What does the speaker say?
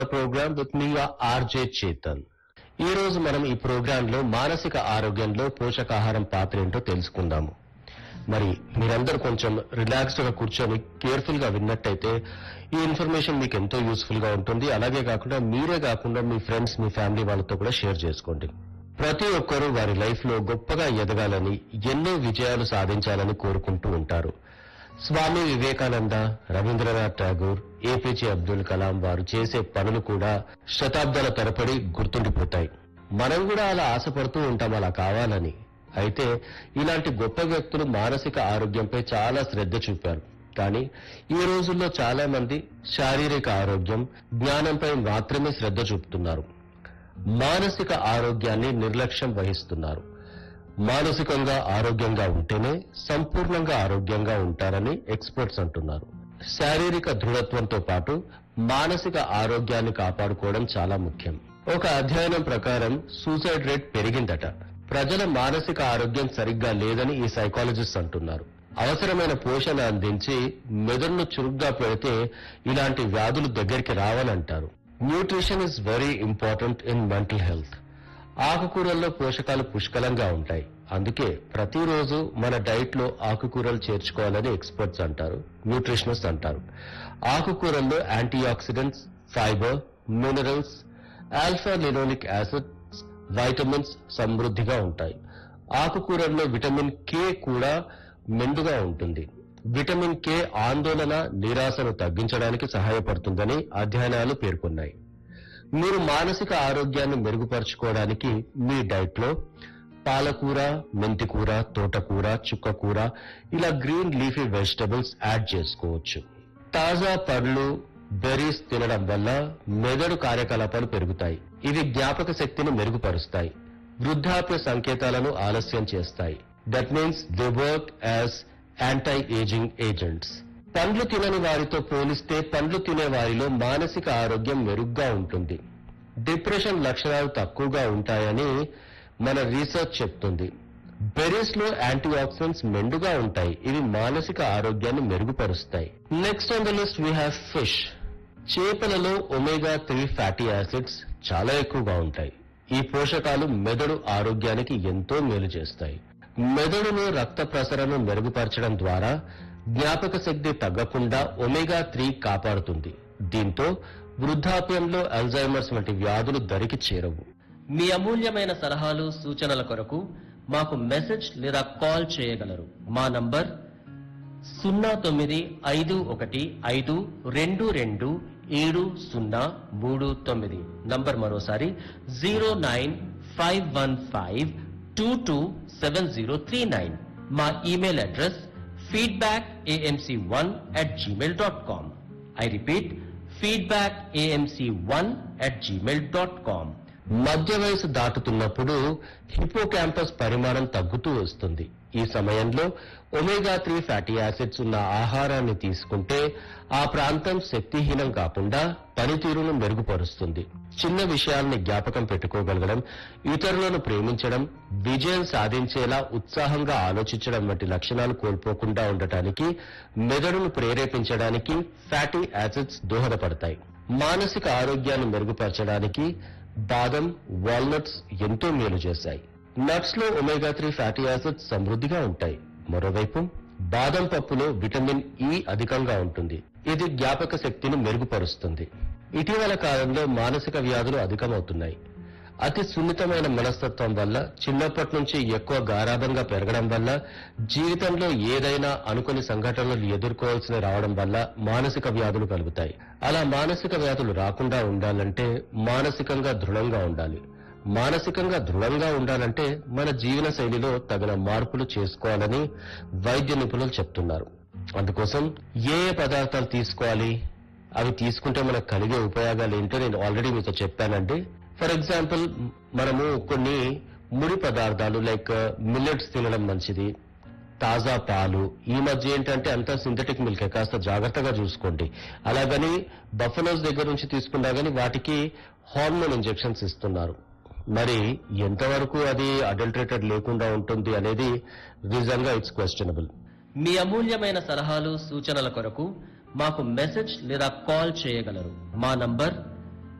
programme with me R J Chetan ఈ రోజు మనం ఈ ప్రోగ్రామ్ లో మానసిక ఆరోగ్యంలో పోషకాహారం పాత్ర ఏంటో తెలుసుకుందాము మరి మీరందరూ కొంచెం రిలాక్స్డ్ గా కూర్చొని కేర్ఫుల్ గా విన్నట్టయితే ఈ ఇన్ఫర్మేషన్ మీకు ఎంతో యూస్ఫుల్ గా ఉంటుంది అలాగే కాకుండా మీరే కాకుండా మీ ఫ్రెండ్స్ మీ ఫ్యామిలీ వాళ్ళతో కూడా షేర్ చేసుకోండి ప్రతి ఒక్కరూ వారి లైఫ్ లో గొప్పగా ఎదగాలని ఎన్నో విజయాలు సాధించాలని కోరుకుంటూ ఉంటారు స్వామి వివేకానంద రవీంద్రనాథ్ ఠాగూర్ ఏపీజే అబ్దుల్ కలాం వారు చేసే పనులు కూడా శతాబ్దాల తరబడి గుర్తుండిపోతాయి మనం కూడా అలా ఆశపడుతూ ఉంటాం అలా కావాలని అయితే ఇలాంటి గొప్ప వ్యక్తులు మానసిక ఆరోగ్యంపై చాలా శ్రద్ధ చూపారు కానీ ఈ రోజుల్లో చాలా మంది శారీరక ఆరోగ్యం జ్ఞానంపై మాత్రమే శ్రద్ధ చూపుతున్నారు మానసిక ఆరోగ్యాన్ని నిర్లక్ష్యం వహిస్తున్నారు మానసికంగా ఆరోగ్యంగా ఉంటేనే సంపూర్ణంగా ఆరోగ్యంగా ఉంటారని ఎక్స్పర్ట్స్ అంటున్నారు శారీరక దృఢత్వంతో పాటు మానసిక ఆరోగ్యాన్ని కాపాడుకోవడం చాలా ముఖ్యం ఒక అధ్యయనం ప్రకారం సూసైడ్ రేట్ పెరిగిందట ప్రజల మానసిక ఆరోగ్యం సరిగ్గా లేదని ఈ సైకాలజిస్ట్ అంటున్నారు అవసరమైన పోషణ అందించి మెదడును చురుగ్గా పెడితే ఇలాంటి వ్యాధులు దగ్గరికి రావనంటారు nutrition is very important in mental health ఆకుకూరల్లో పోషకాలు పుష్కలంగా ఉంటాయి అందుకే ప్రతిరోజు మన డైట్ లో ఆకుకూరలు చేర్చుకోవాలని ఎక్స్పర్ట్స్ అంటారు న్యూట్రిషనిస్ట్ అంటారు ఆకుకూరల్లో anti oxidants fibre minerals alpha linoleic acids vitamins సమృద్ధిగా ఉంటాయి ఆకుకూరల్లో విటమిన్ కే కూడా మెండుగా ఉంటుంది విటమిన్ కే ఆందోళన నిరాశను తగ్గించడానికి సహాయపడుతుందని అధ్యయనాలు పేర్కొన్నాయి మీరు మానసిక ఆరోగ్యాన్ని మెరుగుపరచుకోవడానికి మీ డైట్ లో పాలకూర మెంతికూర తోటకూర చుక్కకూర ఇలా గ్రీన్ లీఫీ వెజిటబుల్స్ యాడ్ చేసుకోవచ్చు తాజా పండ్లు బెర్రీస్ తినడం వల్ల మెదడు కార్యకలాపాలు పెరుగుతాయి ఇవి జ్ఞాపక శక్తిని మెరుగుపరుస్తాయి వృద్ధాప్య సంకేతాలను ఆలస్యం చేస్తాయి that means they work as anti ageing agents పండ్లు తినని వారితో పోలిస్తే పండ్లు తినే వారిలో మానసిక ఆరోగ్యం మెరుగ్గా ఉంటుంది డిప్రెషన్ లక్షణాలు తక్కువగా ఉంటాయని మన రీసెర్చ్ చెప్తుంది బెర్రీస్ లో యాంటీ ఆక్సిడెంట్స్ మెండుగా ఉంటాయి ఇవి మానసిక ఆరోగ్యాన్ని మెరుగుపరుస్తాయి next on the list we have fish చేపలలో ఒమేగా త్రీ ఫ్యాటీ యాసిడ్స్ చాలా ఎక్కువగా ఉంటాయి ఈ పోషకాలు మెదడు ఆరోగ్యానికి ఎంతో మేలు చేస్తాయి మెదడులో రక్త ప్రసరణ మెరుగుపరచడం ద్వారా జ్ఞాపక శక్తి తగ్గకుండా ఒమేగా త్రీ కాపాడుతుంది దీంతో వృద్ధాప్యంలో అల్జైమర్స్ వంటి వ్యాధులు దరికి చేరవు మీ అమూల్యమైన సలహాలు సూచనల కొరకు మాకు మెసేజ్ లేదా కాల్ చేయగలరు మా నంబర్ సున్నా తొమ్మిది ఐదు ఒకటి ఐదు రెండు రెండు ఏడు సున్నా మూడు తొమ్మిది నంబర్ మరోసారి zero nine five one five two two seven zero three nine మా email address feedback A M C one at Gmail dot com I repeat feedback A M C one at Gmail dot com మధ్య వయసు దాటుతున్నప్పుడు హిపో క్యాంపస్ పరిమాణం తగ్గుతూ వస్తుంది ఈ సమయంలో omega three fatty acids ఉన్న ఆహారాన్ని తీసుకుంటే ఆ ప్రాంతం శక్తిహీనం కాకుండా పనితీరును మెరుగుపరుస్తుంది చిన్న విషయాల్ని జ్ఞాపకం పెట్టుకోగలగడం ఇతరులను ప్రేమించడం విజయం సాధించేలా ఉత్సాహంగా ఆలోచించడం వంటి లక్షణాలు కోల్పోకుండా ఉండటానికి మెదడును ప్రేరేపించడానికి ఫ్యాటీ యాసిడ్స్ దోహదపడతాయి మానసిక ఆరోగ్యాన్ని మెరుగుపరచడానికి బాదం వాల్నట్స్ ఎంతో మేలు చేశాయి నట్స్ లో ఒమేగా త్రీ ఫ్యాటీ యాసిడ్స్ సమృద్ధిగా ఉంటాయి మరోవైపు బాదం పప్పులో విటమిన్ ఇ అధికంగా ఉంటుంది ఇది జ్ఞాపక శక్తిని మెరుగుపరుస్తుంది ఇటీవల కాలంలో మానసిక వ్యాధులు అధికమవుతున్నాయి అతి సున్నితమైన మనస్తత్వం వల్ల చిన్నప్పటి నుంచి ఎక్కువ గారాభంగా పెరగడం వల్ల జీవితంలో ఏదైనా అనుకుని సంఘటనలు ఎదుర్కోవాల్సి రావడం వల్ల మానసిక వ్యాధులు కలుగుతాయి అలా మానసిక వ్యాధులు రాకుండా ఉండాలంటే మానసికంగా దృఢంగా ఉండాలి మానసికంగా దృఢంగా ఉండాలంటే మన జీవన శైలిలో తగిన మార్పులు చేసుకోవాలని వైద్య నిపుణులు చెప్తున్నారు అందుకోసం ఏ ఏ పదార్థాలు తీసుకోవాలి అవి తీసుకుంటే మనకు కలిగే ఉపయోగాలు ఏంటో నేను ఆల్రెడీ మీతో చెప్పానండి ఫర్ ఎగ్జాంపుల్ మనము కొన్ని ముడి పదార్థాలు లైక్ మిల్లెట్స్ తినడం మంచిది తాజా పాలు ఈ మధ్య ఏంటంటే అంతా సింథటిక్ మిల్క్ కాస్త జాగ్రత్తగా చూసుకోండి అలాగని బఫలోస్ దగ్గర నుంచి తీసుకున్నా గానీ వాటికి హార్మోన్ ఇంజెక్షన్స్ ఇస్తున్నారు మరి ఎంతవరకు అది అడల్టరేటెడ్ లేకుండా ఉంటుంది అనేది నిజంగా ఇట్స్ క్వశ్చనబుల్ మీ అమూల్యమైన సలహాలు సూచనల కొరకు మాకు మెసేజ్ లేదా కాల్ చేయగలరు మా నంబర్